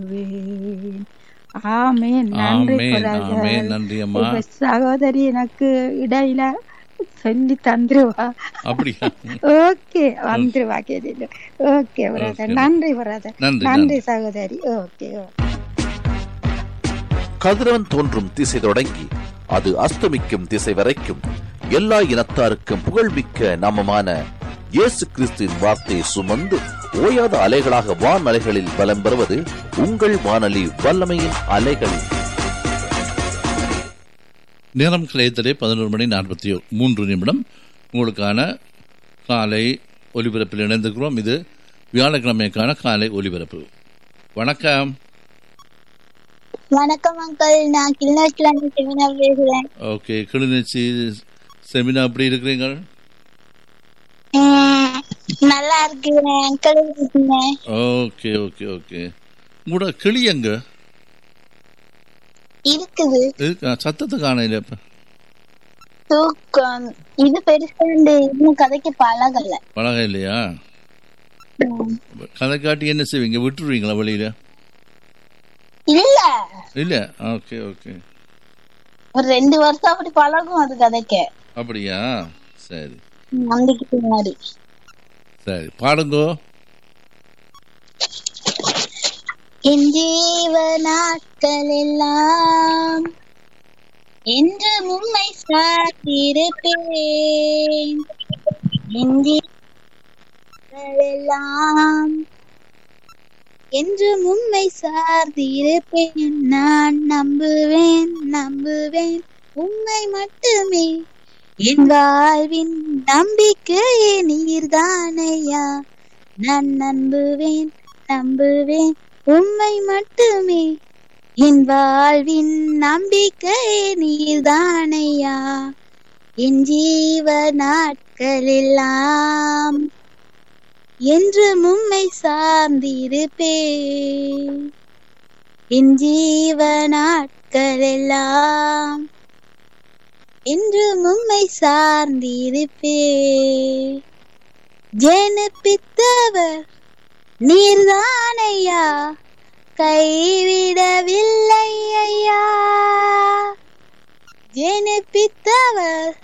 ஆமென். ஆமென் நன்றி ஆமென் பிரதர் ஆமென் நன்றி அம்மா இப்ப சகோதரி எனக்கு இடையில சொல்லி தந்துருவா அப்படியா ஓகே வந்துருவா கேட்டு ஓகே பிரதர் Okay. நன்றி பிரதர் நன்றி நன்றி நன்றி சகோதரி ஓகே கதிரவன் தோன்றும் திசை தொடங்கி அது அஸ்தமிக்கும் திசை வரைக்கும் எல்லா இனத்தாருக்கும் புகழ்மிக்க நாமமான இயேசு கிறிஸ்துவின் வார்த்தையை சுமந்து ஓயாத அலைகளாக வான் அலைகளில் பலம் பெறுவது உங்கள் வானொலி வல்லமையின் அலைகள் நேரம் கிளையத்திலே பதினோரு மணி நாற்பத்தி மூன்று நிமிடம் உங்களுக்கான காலை ஒலிபரப்பில் இணைந்திருக்கிறோம் இது வியாழக்கிழமைக்கான காலை ஒலிபரப்பு வணக்கம் வணக்கம் அங்கிள் நான் கிளிநொச்சில இருந்து செமினா பேசுறேன் ஓகே கிளிநொச்சி செமினா எப்படி இருக்கிறீங்க உம், நல்லா இருக்கிறேன் அங்கிள் இருக்கீங்க ஓகே ஓகே ஓகே உங்களோட கிளி எங்க இருக்குது இருக்கா? சத்தத்தை காணையில இப்ப தூக்கம் இது பெருசாண்டு இன்னும் கதைக்கு பழகல பழகம் இல்லையா உம். கதை காட்டி என்ன செய்வீங்க விட்டுருவீங்களா வெளியில இல்ல இல்ல ஓகே ஓகே ஒரு ரெண்டு வருஷம் அப்படி பழகும் அது கதைக்க அப்படியா சரி நம்பிக்கை பின்னாடி சரி பாடுங்கோ என் ஜீவ நாட்கள் எல்லாம் என்று உம்மை சாத்திருப்பேன் என் ஜீவங்கள் எல்லாம் என்று உம்மை சார்ந்திருப்பேன் நான் நம்புவேன் நம்புவேன் உம்மை மட்டுமே என் வாழ்வின் நம்பிக்கையே நீர்தானையா நான் நம்புவேன் நம்புவேன் உம்மை மட்டுமே என் வாழ்வின் நம்பிக்கை நீர்தானையா என் ஜீவ நாட்களெல்லாம் என்று உம்மை சார்ந்திருப்பேன் என் ஜீவ நாட்களெல்லாம் என்று உம்மை சார்ந்திருப்பேன் ஜெனப்பித்தவர் நீர்தானையா கைவிடவில்லை ஐயா ஜெனிப்பித்தவர்